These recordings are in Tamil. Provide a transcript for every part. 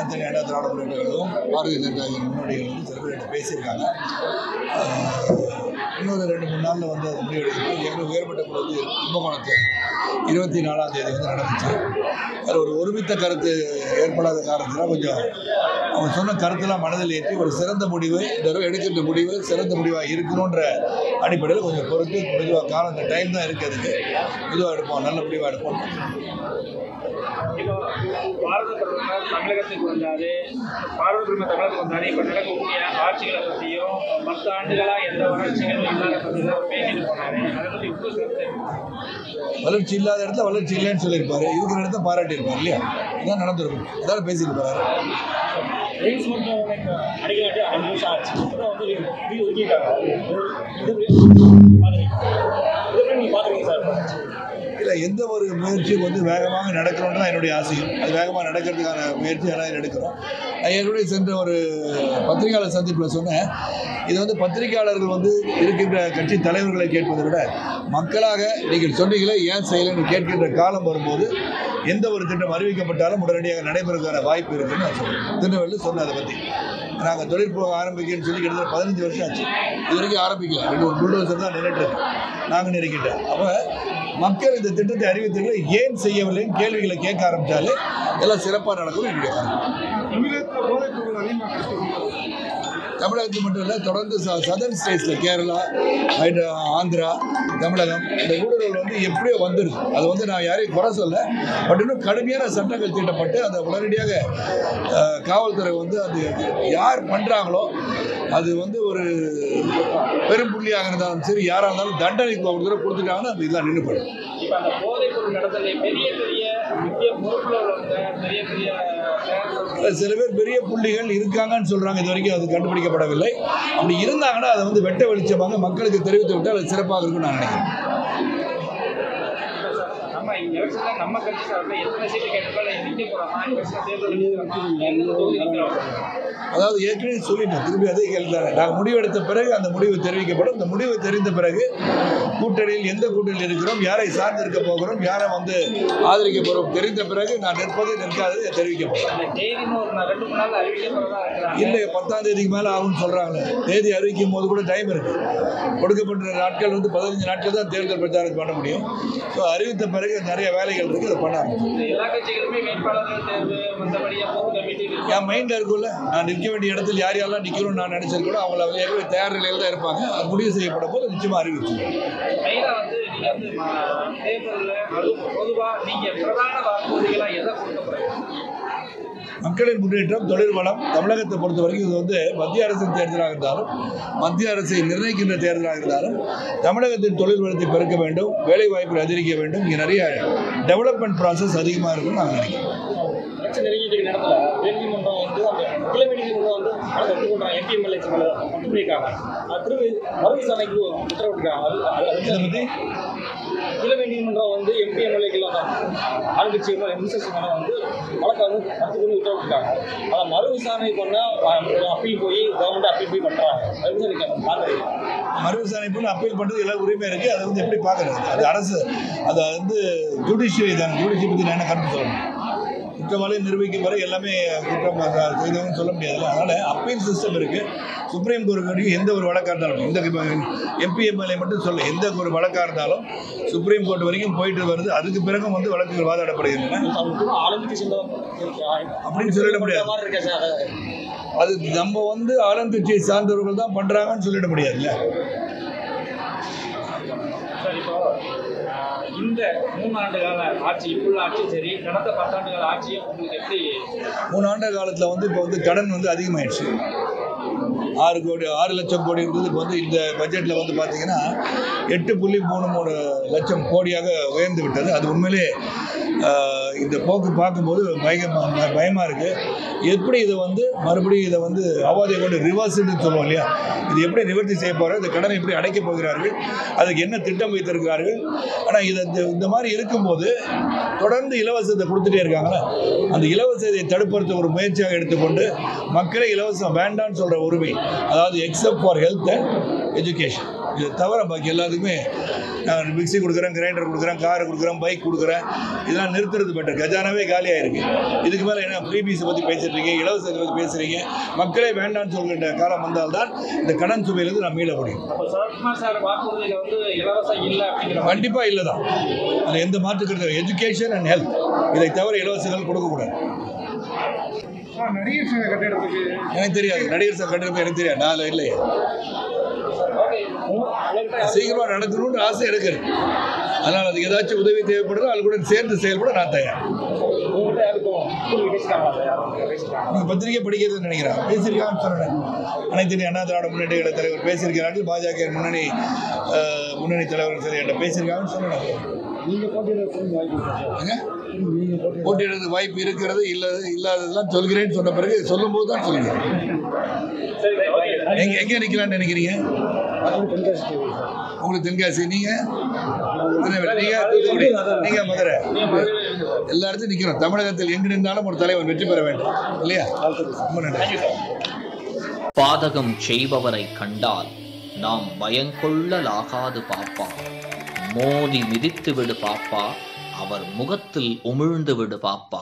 அனைத்து அண்ணா திராவிட முன்னேற்ற கழகம் பாரதிய ஜனதா கட்சியின் முன்னோடிகள் வந்து சில பேர் என்கிட்ட பேசியிருக்காங்க ஆஹ், இன்னொரு ரெண்டு மூணு நாளில் வந்து அது முடிவெடுக்கணும் ஏற்கனவே உயர்மட்ட குழு வந்து கும்பகோணத்தில் இருபத்தி நாலாம் தேதி வந்து நடந்துச்சு அது ஒரு ஒருமித்த கருத்து ஏற்படாத காரணத்தினால் கொஞ்சம் அவங்க சொன்ன கருத்தெல்லாம் மனதில் ஏற்றி ஒரு சிறந்த முடிவு இந்த தடவை எடுக்கின்ற முடிவு சிறந்த முடிவாக இருக்கணுன்ற அடிப்படையில் கொஞ்சம் பொறுத்து மெதுவாக காலம் இந்த டைம் தான் இருக்குது அதுக்கு மெதுவாக எடுப்போம் நல்ல முடிவாக எடுப்போம் இப்போ பாரத பிரதமர் தமிழகத்துக்கு வந்தாரு பாரத பிரதமர் தமிழகத்துக்கு வந்தாரு இப்போ நடக்கக்கூடிய ஆட்சிகளை பற்றியும் பத்து ஆண்டுகளா எந்த வளர்ச்சிகளும் இல்லாத பற்றியும் ஒரு பேசிட்டு போனாரு அதை பற்றி இப்போ கருத்து வளர்ச்சி இல்லாத இடத்துல வளர்ச்சி இல்லைன்னு சொல்லியிருப்பாரு இருக்கிற இடத்த பாராட்டியிருப்பார் இல்லையா இதான் நடந்திருக்கும் இதான் பேசிட்டு போறாரு ரிங்ஸ் மட்டும் அடிக்கலாட்டி அஞ்சு நிமிஷம் ஆச்சு அப்புறம் வந்து வீடு ஒதுக்கிட்டாங்க இது நீங்கள் பார்த்துருக்கீங்க சார் இல்லை எந்த ஒரு முயற்சியும் வந்து வேகமாக நடக்கணும்னு தான் என்னுடைய ஆசையும் அது வேகமாக நடக்கிறதுக்கான முயற்சி எல்லாம் எடுக்கிறோம் நான் ஏற்கனவே சென்ற ஒரு பத்திரிகையாளர் சந்திப்பில் சொன்னேன் இது வந்து பத்திரிகையாளர்கள் வந்து இருக்கின்ற கட்சி தலைவர்களை கேட்பதை விட மக்களாக நீங்கள் சொன்னீங்களே ஏன் செய்யலைன்னு கேட்கின்ற காலம் வரும்போது எந்த ஒரு திட்டம் அறிவிக்கப்பட்டாலும் உடனடியாக நடைபெறுவதற்கான வாய்ப்பு இருக்குன்னு நான் சொல்றேன் திருநெல்வேலியில் சொன்னேன் அதை பற்றி நாங்கள் தொழிற்போக ஆரம்பிக்கணும்னு சொல்லி கிட்டத்தட்ட பதினஞ்சு வருஷம் ஆச்சு இது வரைக்கும் ஆரம்பிக்கல ரெண்டு ஒரு புல்டோசர் தான் நின்றுட்டு இருக்கு நாங்கள் நினைக்கிட்டோம் அப்போ மக்கள் இந்த திட்டத்தை அறிவித்தவர்களை ஏன் செய்யவில்லைன்னு கேள்விகளை கேட்க ஆரம்பித்தாலே எல்லாம் சிறப்பாக நடக்கும் என்னுடைய கருத்து. தமிழகத்தில் போதைப் பொருள் அதிகமாக தமிழகத்தில் மட்டும் இல்லை தொடர்ந்து ச சதர்ன் ஸ்டேட்ஸில் கேரளா ஹைட்ரா ஆந்திரா தமிழகம் இந்த ஊடுருவல் வந்து எப்படியோ வந்துடுது அது வந்து நான் யாரையும் குறை சொல்ல பட் இன்னும் கடுமையான சட்டங்கள் தீட்டப்பட்டு அதை உடனடியாக அஹ், காவல்துறை வந்து அது யார் பண்ணுறாங்களோ அது வந்து ஒரு பெரும் புள்ளியாக இருந்தாலும் சரி யாராக இருந்தாலும் தண்டனைக்கு ஒரு தடவை கொடுத்துட்டாங்கன்னா அது இதெல்லாம் நின்று போயிடும் இப்போ அந்த போதைப் பொருள் நடத்தல பெரிய பெரிய முக்கிய பொறுப்பில் உள்ளவங்க பெரிய பெரிய இல்ல, சில பேர் பெரிய புள்ளிகள் இருக்காங்கன்னு சொல்றாங்க இது வரைக்கும் அது கண்டுபிடிக்கப்படவில்லை அப்படி இருந்தாங்கன்னா அதை வந்து வெட்ட வெளிச்சமாக மக்களுக்கு தெரிவித்து விட்டால் அது சிறப்பாக இருக்கும்னு நான் நினைக்கிறேன் நம்ம எலெக்ஷனில் நம்ம கட்சி சார்பில் எத்தனை சீட்டு கேட்டாலும் நிற்க போகிறோமா எலெக்ஷன் தேர்தல் நிற்கிறோமா எந்த தொகுதி நிற்கிறோம் அதாவது ஏற்கனவே சொல்லிட்டேன் திரும்பி அதே கேள்வி நாங்கள் முடிவெடுத்த பிறகு அந்த முடிவு தெரிவிக்கப்படும் அந்த முடிவு தெரிந்த பிறகு கூட்டணியில் எந்த கூட்டணியில் இருக்கிறோம் யாரை சார்ந்திருக்க போகிறோம் யாரை வந்து ஆதரிக்க போகிறோம் தெரிந்த பிறகு நான் நிற்பது நிற்காதது தெரிவிக்கப்படும் அந்த தேதின்னு ஒரு நா- ரெண்டு மூணு நாள் அறிவிக்கப்படுறதா இருக்கிறாங்க இல்லை பத்தாம் தேதிக்கு மேலே ஆகும்னு சொல்கிறாங்களே தேதி அறிவிக்கும் போது கூட டைம் இருக்கு கொடுக்கப்பட்ட நாட்கள் வந்து பதினஞ்சு நாட்கள் தான் தேர்தல் பிரச்சாரம் பண்ண முடியும் ஸோ அறிவித்த பிறகு நிறைய வேலைகள் இருக்குது அதை பண்ண ஆரம்பிக்கும் இந்த எல்லா கட்சிகளுமே வேட்பாளர்கள் தேர்வு மற்றபடியாக பொது கமிட்டி இருக்கு என் மைண்டில் இருக்கும்ல நான் நிற்க வேண்டிய இடத்தில் யார் யாரெல்லாம் நிற்கணும்னு நான் நினச்சிருக்கணும் அவங்கள அவங்க ஏற்கனவே தயார் நிலையில் தான் இருப்பாங்க அது முடிவு செய்யப்பட போது நிச்சயமாக அறிவிச்சு மெயினாக வந்து நீங்கள் வந்து ம- தேர்தலில் அது பொதுவாக நீங்கள் பிரதான வாக்குறுதிகளாக எதை கொடுக்க போகிறீங்க மக்களின் முன்னேற்றம் தொழில் வளம் தமிழகத்தை பொறுத்த வரைக்கும் இது வந்து மத்திய அரசின் தேர்தலாக இருந்தாலும் மத்திய அரசை நிர்ணயிக்கின்ற தேர்தலாக இருந்தாலும் தமிழகத்தின் தொழில் வளத்தை பெருக்க வேண்டும் வேலை வாய்ப்பை அதிகரிக்க வேண்டும் இங்கே நிறைய டெவலப்மெண்ட் ப்ராசஸ் அதிகமாக இருக்கும்னு நான் நினைக்கிறேன் எலெக்ஷன் நெருங்கிட்டு இருக்க நேரத்தில் நீதிமன்றம் வந்து அந்த கிளை நீதிமன்றம் வந்து அதை ஒத்துக்கொண்டாங்க எம்பி எம்எல்ஏ மேலே ஒத்து பண்ணியிருக்காங்க அது திரும்பி மறு விசாரணைக்கு உத்தரவிட்டிருக்காங்க அது அது அது இதை பற்றி கிளை நீதிமன்றம் வந்து எம்பி எம்எல்ஏக்கள் ஆளுங்கட்சி எம்எஸ்எஸ் மேலே வந்து வழக்கை வந்து ரத்து பண்ணி உத்தரவிட்டிருக்காங்க அதை மறு விசாரணை பண்ணால் அப்பீல் போய் கவர்மெண்ட் அப்பீல் போய் பண்ணுறாங்க அது வந்து எனக்கு பார்க்குறீங்க மறு விசாரணை பண்ணி அப்பீல் பண்ணுறது எல்லாம் உரிமை இருக்குது அதை வந்து எப்படி பார்க்குறது அது அரசு அது வந்து ஜுடிஷியரி தான் ஜுடிஷியரி பற்றி நான் என்ன கருத்து சொல்லணும் குற்றவாளி நிரூபிக்கும் வரை எல்லாமே குற்றம் செய்தவங்க சொல்ல முடியாதுல்ல அதனால் அப்பீல் சிஸ்டம் இருக்குது சுப்ரீம் கோர்ட் வரைக்கும் எந்த ஒரு வழக்காக இருந்தாலும் இந்த எம்பி எம்எல்ஏ மட்டும் சொல்ல எந்த ஒரு வழக்காக இருந்தாலும் சுப்ரீம் கோர்ட் வரைக்கும் போயிட்டு வருது அதுக்கு பிறகும் வந்து வழக்குகள் வாதாடப்படுகின்றன அவங்க ஆளுங்கட்சி சேர்ந்தவங்க அப்படின்னு சொல்லிட முடியாது மாதிரி இருக்கா சார் அது நம்ம வந்து ஆளுங்கட்சியை சார்ந்தவர்கள் தான் பண்ணுறாங்கன்னு சொல்லிட முடியாதுல்ல சார் இப்போ ஆஹ், இந்த மூணு ஆண்டு கால ஆட்சி இப்புள்ள ஆட்சியும் சரி கடந்த பத்தாண்டு கால ஆட்சியும் உங்களுக்கு எப்படி மூணு ஆண்டு காலத்தில் வந்து இப்போ வந்து கடன் வந்து அதிகமாயிடுச்சு ஆறு கோடி ஆறு லட்சம் கோடி இருந்தது இப்போ வந்து இந்த பட்ஜெட்டில் வந்து பார்த்தீங்கன்னா எட்டு புள்ளி மூணு மூணு லட்சம் கோடியாக உயர்ந்து விட்டது அது உண்மையிலே ஆஹ், இந்த போக்கு பார்க்கும்போது பயங்கர பயமாக இருக்குது எப்படி இதை வந்து மறுபடியும் இதை வந்து அவாதியை கொண்டு ரிவர்ஸ்ன்னு சொல்லுவோம் இல்லையா இது எப்படி நிவர்த்தி செய்ய போகிறார் இந்த கடனை எப்படி அடைக்கப் போகிறார்கள் அதுக்கு என்ன திட்டம் வைத்திருக்கிறார்கள் ஆனால் இதை இந்த- இந்த மாதிரி இருக்கும்போது தொடர்ந்து இலவசத்தை கொடுத்துட்டே இருக்காங்களே அந்த இலவசத்தை தடுப்படுத்த ஒரு முயற்சியாக எடுத்துக்கொண்டு மக்களே இலவசம் வேண்டாம்னு சொல்கிற உரிமை அதாவது except for health and education இதை தவிர பாக்கி எல்லாத்துக்குமே நான் மிக்ஸி கொடுக்குறேன் கிரைண்டர் கொடுக்குறேன் கார் கொடுக்குறேன் பைக் கொடுக்குறேன் இதெல்லாம் நிறுத்துறது பெட்டர் கஜானாவே காலியாக இருக்கு இதுக்கு மேலே என்ன ஃப்ரீபீஸை பற்றி பேசிட்டு இருக்கீங்க இலவசத்தை பற்றி பேசுகிறீங்க மக்களே வேண்டாம்னு சொல்கின்ற காலம் வந்தால்தான் இந்த கடன் சுமையிலிருந்து நான் மீள முடியும் அப்போ சரத்குமார் சார் வாக்குறுதியில் வந்து இலவசம் இல்லை அப்படிங்கிற கண்டிப்பாக இல்லை தான் அது எந்த மாற்றுக்கிறது எஜுகேஷன் அண்ட் ஹெல்த் இதை தவிர இலவசங்கள் கொடுக்கக்கூடாது நடிகர் சங்க கட்டிடத்துக்கு எனக்கு தெரியாது நடிகர் சார் கண்டிப்பாக எனக்கு தெரியாது நான் அதில் இல்லையே ஓகே சீக்கிரமாக நடக்கணும்னு ஆசை எனக்கு இருக்கு அதனால் அதுக்கு ஏதாச்சும் உதவி தேவைப்படுதோ அது கூட சேர்ந்து செயல்பட நான் தயார் உங்கள்கிட்ட யாருக்கும் பேசிட்டாங்களா யாரும் பேசிட்டாங்க நீங்கள் பத்திரிகை படிக்கிறதுன்னு நினைக்கிறேன் பேசியிருக்காங்கன்னு சொன்னேன் அனைத்து இந்திய அண்ணா திராவிட முன்னேற்ற கழக தலைவர் பேசியிருக்கிறார்கள் பாஜக முன்னணி அஹ், முன்னணி தலைவர் சரி என்கிட்ட பேசியிருக்காங்கன்னு சொன்னேன் நீங்கள் போட்டியிட வாய்ப்பு ஏங்க? போட்டியிடுறது வாய்ப்பு இருக்கிறது இல்லாத இல்லாததெல்லாம் சொல்கிறேன்னு சொன்ன பிறகு சொல்லும்போது தான் சொல்கிறேன் சரி ஓகே எங்கே எங்கே நிற்கலான்னு நினைக்கிறீங்க உங்களுக்கு தென்காசி நீங்கள் நீங்கள் தூத்துக்குடி நீங்கள் மதுரை எல்லா இடத்துலையும் நிற்கிறோம் தமிழகத்தில் எங்கு நின்றாலும் ஒரு தலைவர் வெற்றி பெற வேண்டும் இல்லையா ரொம்ப நன்றி பாதகம் செய்பவரை கண்டால் நாம் பயங்கொள்ளலாகாது பாப்பா மோதி மிதித்து விடு பாப்பா அவர் முகத்தில் உமிழ்ந்து விடு பாப்பா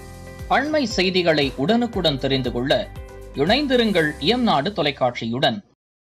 அண்மை செய்திகளை உடனுக்குடன் தெரிந்து கொள்ள இணைந்திருங்கள் எம் நாடு தொலைக்காட்சியுடன்